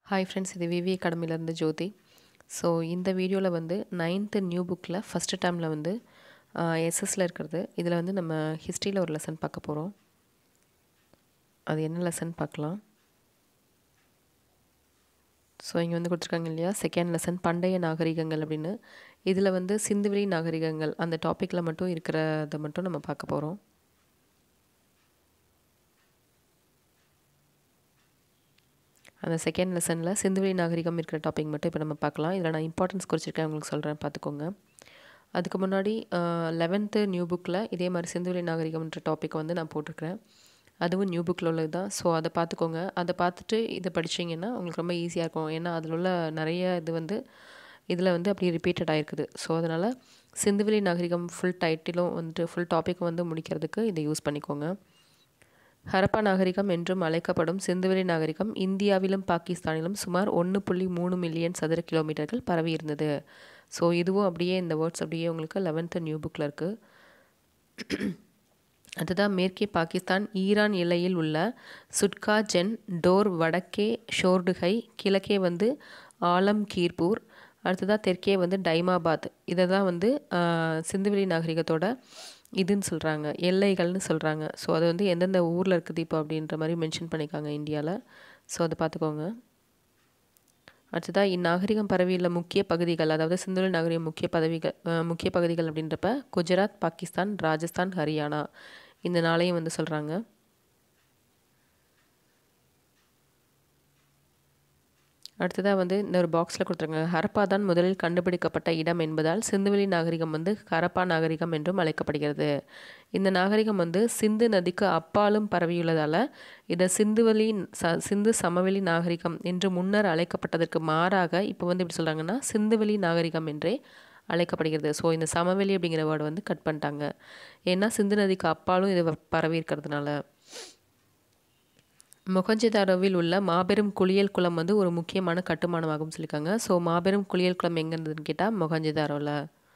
hi friends இது விவி அகாடமிலேருந்து ஜோதி so இந்த வீடியோவில் வந்து நைன்த்து நியூ புக்கில் ஃபஸ்ட்டு டேர்மில் வந்து எஸ்எஸ்ல இருக்கிறது இதில் வந்து நம்ம ஹிஸ்ட்ரியில் ஒரு லெசன் பார்க்க போகிறோம் அது என்ன லெசன் பார்க்கலாம் ஸோ இங்கே வந்து கொடுத்துருக்காங்க இல்லையா செகண்ட் லெசன் பண்டைய நாகரிகங்கள் அப்படின்னு இதில் வந்து சிந்துவெளி நாகரிகங்கள் அந்த டாப்பிக்கில் மட்டும் இருக்கிறத மட்டும் நம்ம பார்க்க போகிறோம் அந்த செகண்ட் லெசனில் சிந்துவெளி நாகரிகம் இருக்கிற டாபிக் மட்டும் இப்போ நம்ம பார்க்கலாம் இதில் நான் இம்பார்ட்டன்ஸ் குறிச்சிருக்கேன் உங்களுக்கு சொல்கிறேன் பார்த்துக்கோங்க அதுக்கு முன்னாடி லெவன்த்து நியூ புக்கில் இதே மாதிரி சிந்துவெளி நாகரிகம்ன்ற டாபிக் வந்து நான் போட்டிருக்கிறேன் அதுவும் நியூ புக்கில் உள்ளது தான் ஸோ அதை பார்த்துக்கோங்க அதை பார்த்துட்டு இதை படிச்சிங்கன்னா உங்களுக்கு ரொம்ப ஈஸியாக இருக்கும் ஏன்னா அதில் உள்ள நிறைய இது வந்து இதில் வந்து அப்படி ரிப்பீட்டட் ஆகிருக்குது ஸோ அதனால் சிந்துவெளி நாகரிகம் ஃபுல் டைட்டிலும் வந்துட்டு ஃபுல் டாப்பிக்கும் வந்து முடிக்கிறதுக்கு இதை யூஸ் பண்ணிக்கோங்க ஹரப்பா நாகரிகம் என்றும் அழைக்கப்படும் சிந்துவெளி நாகரிகம் இந்தியாவிலும் பாகிஸ்தானிலும் சுமார் ஒன்று புள்ளி மூணு மில்லியன் சதுர கிலோமீட்டர்கள் பரவி இருந்தது ஸோ இதுவும் அப்படியே இந்த வேர்ட்ஸ் அப்படியே உங்களுக்கு லெவன்த்து நியூ புக்கில் இருக்குது அதுதான் மேற்கே பாகிஸ்தான் ஈரான் எல்லையில் உள்ள சுட்கா ஜென் டோர் வடக்கே ஷோர்டுகை கிழக்கே வந்து ஆலம் கீர்பூர் அடுத்ததாக தெற்கே வந்து டைமாபாத் இதை தான் வந்து சிந்துவெளி நாகரிகத்தோட இதுன்னு சொல்கிறாங்க எல்லைகள்னு சொல்கிறாங்க ஸோ அது வந்து எந்தெந்த ஊரில் இருக்குது இப்போ அப்படின்ற மாதிரி மென்ஷன் பண்ணிக்காங்க இந்தியாவில் ஸோ அதை பார்த்துக்கோங்க அடுத்ததாக இந்நாகரிகம் பரவியுள்ள முக்கிய பகுதிகள் அதாவது சிந்துவெளி நாகரிகம் முக்கிய பதவிகள் முக்கிய பகுதிகள் அப்படின்றப்ப குஜராத் பாகிஸ்தான் ராஜஸ்தான் ஹரியானா இந்த நாளையும் வந்து சொல்கிறாங்க அடுத்ததாக வந்து இந்த ஒரு பாக்ஸில் கொடுத்துருங்க ஹரப்பா தான் முதலில் கண்டுபிடிக்கப்பட்ட இடம் என்பதால் சிந்துவெளி நாகரிகம் வந்து ஹரப்பா நாகரிகம் என்றும் அழைக்கப்படுகிறது இந்த நாகரிகம் வந்து சிந்து நதிக்கு அப்பாலும் பரவியுள்ளதால் இதை சிந்துவெளி ச சிந்து சமவெளி நாகரிகம் என்று முன்னர் அழைக்கப்பட்டதற்கு மாறாக இப்போ வந்து எப்படி சொல்கிறாங்கன்னா சிந்துவெளி நாகரிகம் என்றே அழைக்கப்படுகிறது ஸோ இந்த சமவெளி அப்படிங்கிற வேர்டு வந்து கட் பண்ணிட்டாங்க ஏன்னா சிந்து நதிக்கு அப்பாலும் இது பரவி இருக்கிறதுனால மொகஞ்சிதாரோவில் உள்ள மாபெரும் குளியல் குளம் வந்து ஒரு முக்கியமான கட்டுமானமாகும் சொல்லியிருக்காங்க ஸோ மாபெரும் குளியல் குளம் எங்கே இருந்ததுன்னு கேட்டால் மொகஞ்சிதாரோவில்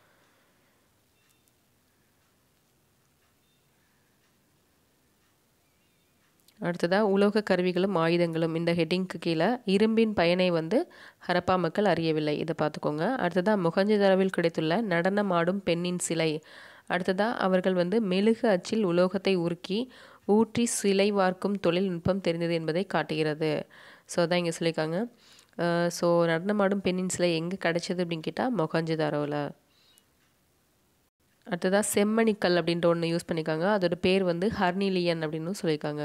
அடுத்ததாக உலோக கருவிகளும் ஆயுதங்களும் இந்த ஹெட்டிங்க்கு கீழே இரும்பின் பயனை வந்து ஹரப்பா மக்கள் அறியவில்லை இதை பார்த்துக்கோங்க அடுத்ததாக முகஞ்சதாரோவில் கிடைத்துள்ள நடனம் ஆடும் பெண்ணின் சிலை அடுத்ததாக அவர்கள் வந்து மெழுகு அச்சில் உலோகத்தை உருக்கி ஊற்றி சிலை வார்க்கும் தொழில்நுட்பம் தெரிந்தது என்பதை காட்டுகிறது ஸோ அதான் இங்கே சொல்லியிருக்காங்க ஸோ நடனமாடும் பெண்ணின் சிலை எங்கே கிடைச்சது அப்படின்னு கேட்டால் மொகஞ்சதாரோவில் அடுத்ததாக செம்மணிக்கல் அப்படின்ற ஒன்று யூஸ் பண்ணியிருக்காங்க அதோட பேர் வந்து ஹர்னிலியன் அப்படின்னு சொல்லியிருக்காங்க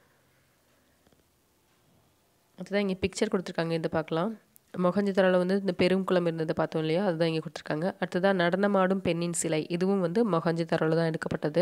அடுத்ததான் இங்கே பிக்சர் கொடுத்துருக்காங்க இதை பார்க்கலாம் மொகஞ்சதாரோவில் வந்து இந்த பெருங்குளம் இருந்ததை பார்த்தோம் இல்லையா அதுதான் இங்கே கொடுத்துருக்காங்க அடுத்ததாக நடனமாடும் பெண்ணின் சிலை இதுவும் வந்து மொகஞ்சதாரோவில் தான் எடுக்கப்பட்டது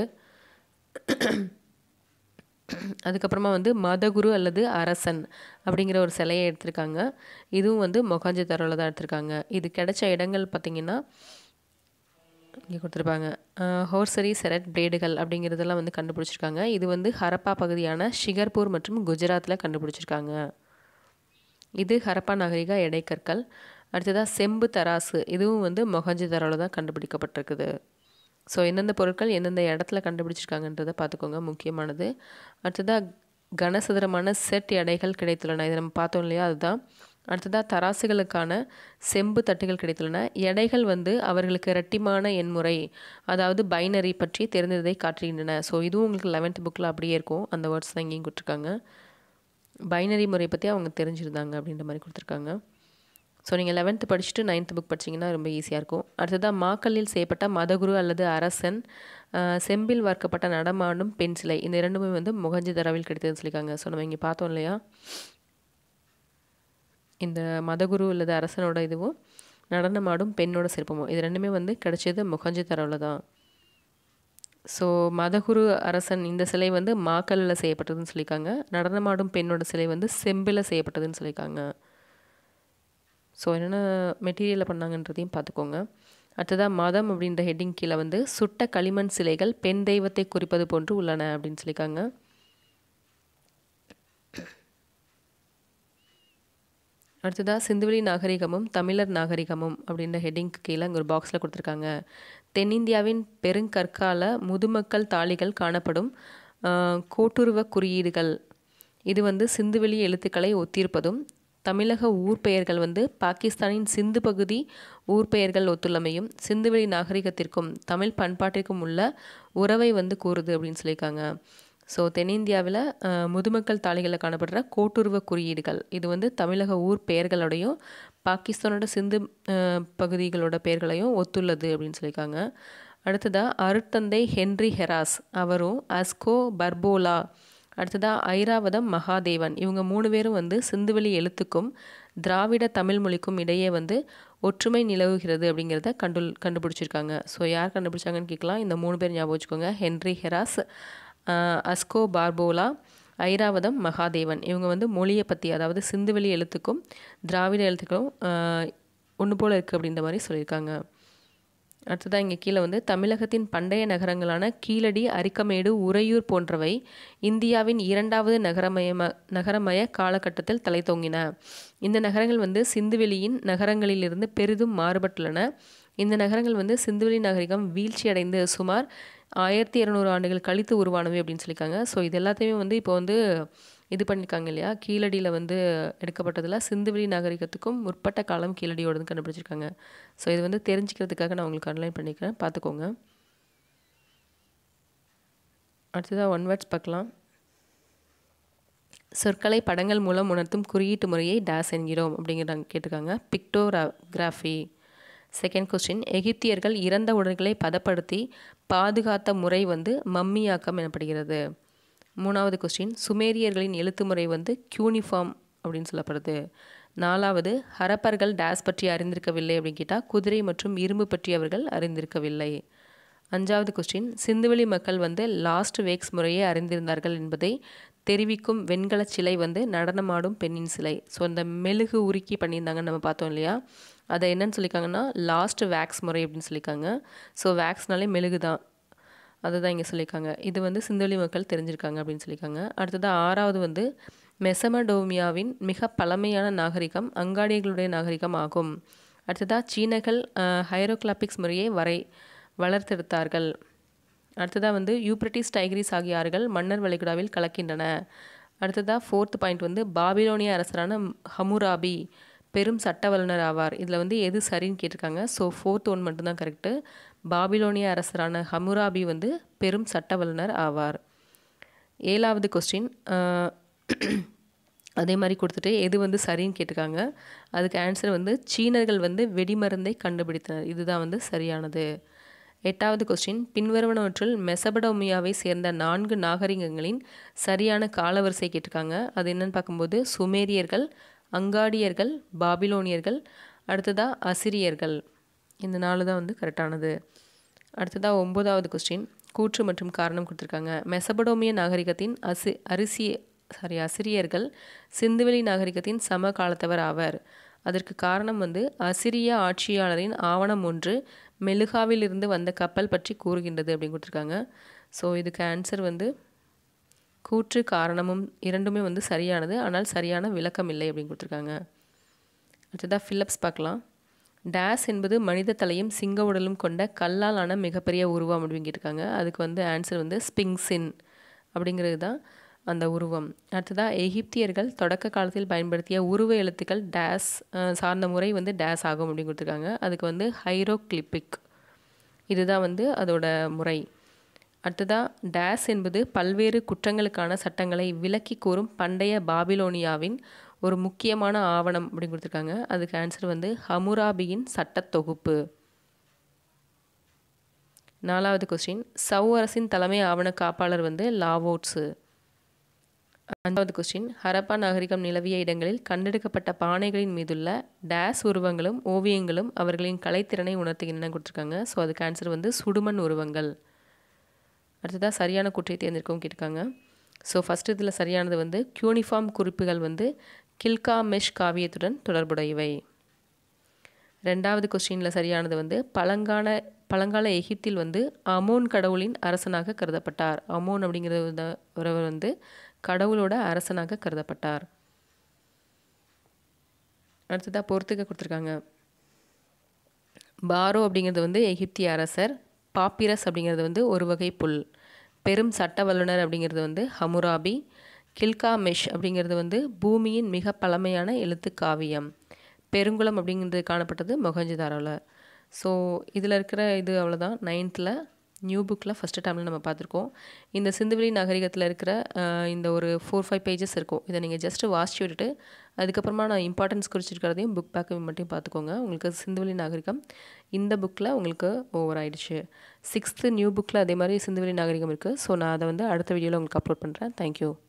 அதுக்கப்புறமா வந்து மதகுரு அல்லது அரசன் அப்படிங்கிற ஒரு சிலையை எடுத்திருக்காங்க இதுவும் வந்து மொகாஞ்சதாரோவில் தான் எடுத்திருக்காங்க இது கிடைச்ச இடங்கள் பார்த்திங்கன்னா இங்கே கொடுத்துருப்பாங்க ஹோர்சரி செரட் பிளேடுகள் அப்படிங்கிறதெல்லாம் வந்து கண்டுபிடிச்சிருக்காங்க இது வந்து ஹரப்பா பகுதியான ஷிகர்பூர் மற்றும் குஜராத்தில் கண்டுபிடிச்சிருக்காங்க இது ஹரப்பா நாகரிக எடைக்கற்கள் அடுத்ததாக செம்பு தராசு இதுவும் வந்து மொகஞ்சதாரோவில் தான் கண்டுபிடிக்கப்பட்டிருக்குது ஸோ எந்தெந்த பொருட்கள் எந்தெந்த இடத்துல கண்டுபிடிச்சிருக்காங்கன்றதை பார்த்துக்கோங்க முக்கியமானது அடுத்ததாக கனசதுரமான செட் எடைகள் கிடைத்துள்ளன இதை நம்ம பார்த்தோம் இல்லையா அதுதான் அடுத்ததாக தராசுகளுக்கான செம்பு தட்டுகள் கிடைத்துள்ளன எடைகள் வந்து அவர்களுக்கு இரட்டிமான எண்முறை அதாவது பைனரி பற்றி தெரிந்ததை காட்டுகின்றன ஸோ இதுவும் உங்களுக்கு லெவன்த் புக்கில் அப்படியே இருக்கும் அந்த வேர்ட்ஸ் தான் இங்கேயும் கொடுத்துருக்காங்க பைனரி முறை பற்றி அவங்க தெரிஞ்சிருந்தாங்க அப்படின்ற மாதிரி கொடுத்துருக்காங்க ஸோ நீங்கள் லெவன்த்து படிச்சுட்டு நைன்த்து புக் படிச்சிங்கன்னா ரொம்ப ஈஸியாக இருக்கும் அடுத்ததாக மாக்கல்லில் செய்யப்பட்ட மதகுரு அல்லது அரசன் செம்பில் வார்க்கப்பட்ட நடமாடும் பெண் சிலை இந்த இரண்டுமே வந்து முகஞ்சிதராவில் கிடைத்ததுன்னு சொல்லியிருக்காங்க ஸோ நம்ம இங்கே பார்த்தோம் இல்லையா இந்த மதகுரு அல்லது அரசனோட இதுவும் நடனமாடும் பெண்ணோட சிற்பமும் இது ரெண்டுமே வந்து கிடைச்சது முகஞ்சிதராவில் தான் ஸோ மதகுரு அரசன் இந்த சிலை வந்து மாக்கல்லில் செய்யப்பட்டதுன்னு சொல்லியிருக்காங்க நடனமாடும் பெண்ணோட சிலை வந்து செம்பில் செய்யப்பட்டதுன்னு சொல்லியிருக்காங்க ஸோ என்னென்ன மெட்டீரியலில் பண்ணாங்கன்றதையும் பார்த்துக்கோங்க அடுத்ததாக மதம் அப்படின்ற ஹெட்டிங் கீழே வந்து சுட்ட களிமண் சிலைகள் பெண் தெய்வத்தை குறிப்பது போன்று உள்ளன அப்படின்னு சொல்லியிருக்காங்க அடுத்ததாக சிந்துவெளி நாகரிகமும் தமிழர் நாகரிகமும் அப்படின்ற ஹெட்டிங்க்கு கீழே அங்கே ஒரு பாக்ஸில் கொடுத்துருக்காங்க தென்னிந்தியாவின் பெருங்கற்கால முதுமக்கள் தாளிகள் காணப்படும் கோட்டுருவ குறியீடுகள் இது வந்து சிந்துவெளி எழுத்துக்களை ஒத்திருப்பதும் தமிழக ஊர் பெயர்கள் வந்து பாகிஸ்தானின் சிந்து பகுதி ஊர் பெயர்கள் ஒத்துள்ளமையும் சிந்துவெளி நாகரிகத்திற்கும் தமிழ் பண்பாட்டிற்கும் உள்ள உறவை வந்து கூறுது அப்படின்னு சொல்லியிருக்காங்க ஸோ தென்னிந்தியாவில் முதுமக்கள் தாளிகளில் காணப்படுற கோட்டுருவ குறியீடுகள் இது வந்து தமிழக ஊர் பெயர்களோடையும் பாகிஸ்தானோட சிந்து அஹ், பகுதிகளோட பெயர்களையும் ஒத்துள்ளது அப்படின்னு சொல்லியிருக்காங்க அடுத்ததாக அருட்தந்தை ஹென்றி ஹெராஸ் அவரும் அஸ்கோ பர்போலா அடுத்ததாக ஐராவதம் மகாதேவன் இவங்க மூணு பேரும் வந்து சிந்துவெளி எழுத்துக்கும் திராவிட தமிழ் மொழிக்கும் இடையே வந்து ஒற்றுமை நிலவுகிறது அப்படிங்கிறத கண்டு கண்டுபிடிச்சிருக்காங்க ஸோ யார் கண்டுபிடிச்சாங்கன்னு கேட்கலாம் இந்த மூணு பேர் ஞாபகம் வச்சுக்கோங்க ஹென்றி ஹெராஸ் ஆஹ், அஸ்கோ பார்போலா ஐராவதம் மகாதேவன் இவங்க வந்து மொழியை பற்றி அதாவது சிந்துவெளி எழுத்துக்கும் திராவிட எழுத்துக்கும் ஒன்று போல் இருக்குது அப்படின்ற மாதிரி சொல்லியிருக்காங்க அடுத்ததாக இங்கே கீழே வந்து தமிழகத்தின் பண்டைய நகரங்களான கீழடி அரிக்கமேடு உறையூர் போன்றவை இந்தியாவின் இரண்டாவது நகரமயம நகரமய காலகட்டத்தில் தலை தோங்கின இந்த நகரங்கள் வந்து சிந்துவெளியின் நகரங்களிலிருந்து பெரிதும் மாறுபட்டுள்ளன இந்த நகரங்கள் வந்து சிந்துவெளி நாகரிகம் வீழ்ச்சியடைந்து சுமார் ஆயிரத்தி இரநூறு ஆண்டுகள் கழித்து உருவானவை அப்படின்னு சொல்லியிருக்காங்க ஸோ இது எல்லாத்தையுமே வந்து இப்போ வந்து இது பண்ணியிருக்காங்க இல்லையா கீழடியில் வந்து எடுக்கப்பட்டதில் சிந்துவெளி நாகரிகத்துக்கும் முற்பட்ட காலம் கீழடியோடது கண்டுபிடிச்சிருக்காங்க ஸோ இது வந்து தெரிஞ்சுக்கிறதுக்காக நான் உங்களுக்கு அன்லைன் பண்ணிக்கிறேன் பார்த்துக்கோங்க அடுத்ததாக ஒன் வேர்ட்ஸ் பார்க்கலாம் சொற்களை படங்கள் மூலம் உணர்த்தும் குறியீட்டு முறையை டேஸ் என்கிறோம் அப்படிங்கிறாங்க கேட்டிருக்காங்க பிக்டோகிராஃபி செகண்ட் கொஸ்டின் எகிப்தியர்கள் இறந்த உடல்களை பதப்படுத்தி பாதுகாத்த முறை வந்து மம்மியாக்கம் எனப்படுகிறது மூணாவது கொஸ்டின் சுமேரியர்களின் எழுத்து முறை வந்து கியூனிஃபார்ம் அப்படின்னு சொல்லப்படுது நாலாவது ஹரப்பர்கள் டேஸ் பற்றி அறிந்திருக்கவில்லை அப்படின்னு கேட்டால் குதிரை மற்றும் இரும்பு பற்றி அவர்கள் அறிந்திருக்கவில்லை அஞ்சாவது கொஸ்டின் சிந்துவெளி மக்கள் வந்து லாஸ்ட் வேக்ஸ் முறையை அறிந்திருந்தார்கள் என்பதை தெரிவிக்கும் வெண்கல சிலை வந்து நடனமாடும் பெண்ணின் சிலை ஸோ அந்த மெழுகு உருக்கி பண்ணியிருந்தாங்கன்னு நம்ம பார்த்தோம் இல்லையா அதை என்னன்னு சொல்லியிருக்காங்கன்னா லாஸ்ட் வேக்ஸ் முறை அப்படின்னு சொல்லியிருக்காங்க ஸோ வேக்ஸ்னாலே மெழுகு தான் அதுதான் இங்கே சொல்லியிருக்காங்க இது வந்து சிந்துவெளி மக்கள் தெரிஞ்சிருக்காங்க அப்படின்னு சொல்லியிருக்காங்க அடுத்ததாக ஆறாவது வந்து மெசமடோமியாவின் மிக பழமையான நாகரிகம் அங்காடிகளுடைய நாகரிகம் ஆகும் அடுத்ததாக சீனர்கள் ஹைரோகிளாபிக்ஸ் முறையை வரை வளர்த்தெடுத்தார்கள் அடுத்ததாக வந்து யூப்ரட்டிஸ் டைக்ரிஸ் ஆகிய ஆறுகள் மன்னர் வளைகுடாவில் கலக்கின்றன அடுத்ததாக ஃபோர்த் பாயிண்ட் வந்து பாபிலோனிய அரசரான ஹமுராபி பெரும் சட்ட வல்லுனர் ஆவார் இதில் வந்து எது சரின்னு கேட்டிருக்காங்க ஸோ ஃபோர்த் ஒன் மட்டும்தான் கரெக்டு பாபிலோனிய அரசரான ஹமுராபி வந்து பெரும் சட்ட வல்லுனர் ஆவார் ஏழாவது கொஸ்டின் அதே மாதிரி கொடுத்துட்டு எது வந்து சரின்னு கேட்டிருக்காங்க அதுக்கு ஆன்சர் வந்து சீனர்கள் வந்து வெடிமருந்தை கண்டுபிடித்தனர் இதுதான் வந்து சரியானது எட்டாவது கொஸ்டின் பின்வருவனவற்றில் மெசபடோமியாவை சேர்ந்த நான்கு நாகரிகங்களின் சரியான காலவரிசை கேட்டிருக்காங்க அது என்னன்னு பார்க்கும்போது சுமேரியர்கள் அங்காடியர்கள் பாபிலோனியர்கள் அடுத்ததாக அசிரியர்கள் இந்த நாலு தான் வந்து கரெக்டானது அடுத்ததாக ஒன்பதாவது கொஸ்டின் கூற்று மற்றும் காரணம் கொடுத்துருக்காங்க மெசபடோமிய நாகரிகத்தின் அசி அரிசி சாரி அசிரியர்கள் சிந்துவெளி நாகரிகத்தின் சம காலத்தவர் ஆவர் அதற்கு காரணம் வந்து அசிரிய ஆட்சியாளரின் ஆவணம் ஒன்று மெலுகாவில் இருந்து வந்த கப்பல் பற்றி கூறுகின்றது அப்படின்னு கொடுத்துருக்காங்க ஸோ இதுக்கு ஆன்சர் வந்து கூற்று காரணமும் இரண்டுமே வந்து சரியானது ஆனால் சரியான விளக்கம் இல்லை அப்படின்னு கொடுத்துருக்காங்க அடுத்ததாக ஃபில்லப்ஸ் பார்க்கலாம் டேஸ் என்பது மனித தலையும் சிங்க உடலும் கொண்ட கல்லால் ஆன மிகப்பெரிய உருவம் அப்படின்னு கேட்டிருக்காங்க அதுக்கு வந்து ஆன்சர் வந்து ஸ்பிங்ஸின் அப்படிங்கிறது தான் அந்த உருவம் அடுத்ததாக எகிப்தியர்கள் தொடக்க காலத்தில் பயன்படுத்திய உருவ எழுத்துக்கள் டேஸ் சார்ந்த முறை வந்து டேஸ் ஆகும் அப்படின்னு கொடுத்துருக்காங்க அதுக்கு வந்து ஹைரோக்ளிப்பிக் இதுதான் வந்து அதோட முறை அடுத்ததாக டேஸ் என்பது பல்வேறு குற்றங்களுக்கான சட்டங்களை விலக்கி கூறும் பண்டைய பாபிலோனியாவின் ஒரு முக்கியமான ஆவணம் அப்படின்னு கொடுத்துருக்காங்க அதுக்கு ஆன்சர் வந்து ஹமுராபியின் சட்டத் தொகுப்பு நாலாவது கொஸ்டின் சௌ அரசின் தலைமை ஆவண காப்பாளர் வந்து லாவோட்ஸு அஞ்சாவது கொஸ்டின் ஹரப்பா நாகரிகம் நிலவிய இடங்களில் கண்டெடுக்கப்பட்ட பானைகளின் மீதுள்ள டேஸ் உருவங்களும் ஓவியங்களும் அவர்களின் கலைத்திறனை உணர்த்துகின்றன கொடுத்துருக்காங்க ஸோ அதுக்கு ஆன்சர் வந்து சுடுமண் உருவங்கள் அடுத்ததாக சரியான குற்றை தேர்ந்தெடுக்கவும் கேட்டிருக்காங்க ஸோ ஃபஸ்ட்டு இதில் சரியானது வந்து க்யூனிஃபார்ம் குறிப்புகள் வந்து கில்கா மெஷ் காவியத்துடன் தொடர்புடையவை ரெண்டாவது கொஸ்டினில் சரியானது வந்து பழங்கால பழங்கால எகிப்தில் வந்து அமோன் கடவுளின் அரசனாக கருதப்பட்டார் அமோன் அப்படிங்கிறவர் வந்து கடவுளோட அரசனாக கருதப்பட்டார் அடுத்ததாக பொறுத்துக்க கொடுத்துருக்காங்க பாரோ அப்படிங்கிறது வந்து எகிப்திய அரசர் பாப்பிரஸ் அப்படிங்கிறது வந்து ஒரு வகை புல் பெரும் சட்ட வல்லுனர் அப்படிங்கிறது வந்து ஹமுராபி கில்காமெஷ் அப்படிங்கிறது வந்து பூமியின் மிக பழமையான எழுத்து காவியம் பெருங்குளம் அப்படிங்கிறது காணப்பட்டது மொஹஞ்சதாரோவில் ஸோ இதில் இருக்கிற இது அவ்வளோதான் நைன்த்தில் நியூ புக்கில் ஃபஸ்ட்டு டைமில் நம்ம பார்த்துருக்கோம் இந்த சிந்துவெளி நாகரிகத்தில் இருக்கிற அஹ், இந்த ஒரு ஃபோர் ஃபைவ் பேஜஸ் இருக்கும் இதை நீங்கள் ஜஸ்ட்டு வாசிச்சு விட்டுட்டு அதுக்கப்புறமா நான் இம்பார்ட்டன்ஸ் குறிச்சிருக்கிறதையும் புக் பேக்கு மட்டும் பார்த்துக்கோங்க உங்களுக்கு சிந்துவெளி நாகரிகம் இந்த புக்கில் உங்களுக்கு ஓவர் ஆயிடுச்சு சிக்ஸ்த்து நியூ புக்கில் அதே மாதிரி சிந்துவெளி நாகரிகம் இருக்குது ஸோ நான் அதை வந்து அடுத்த வீடியோவில் உங்களுக்கு அப்லோட் பண்ணுறேன் தேங்க்யூ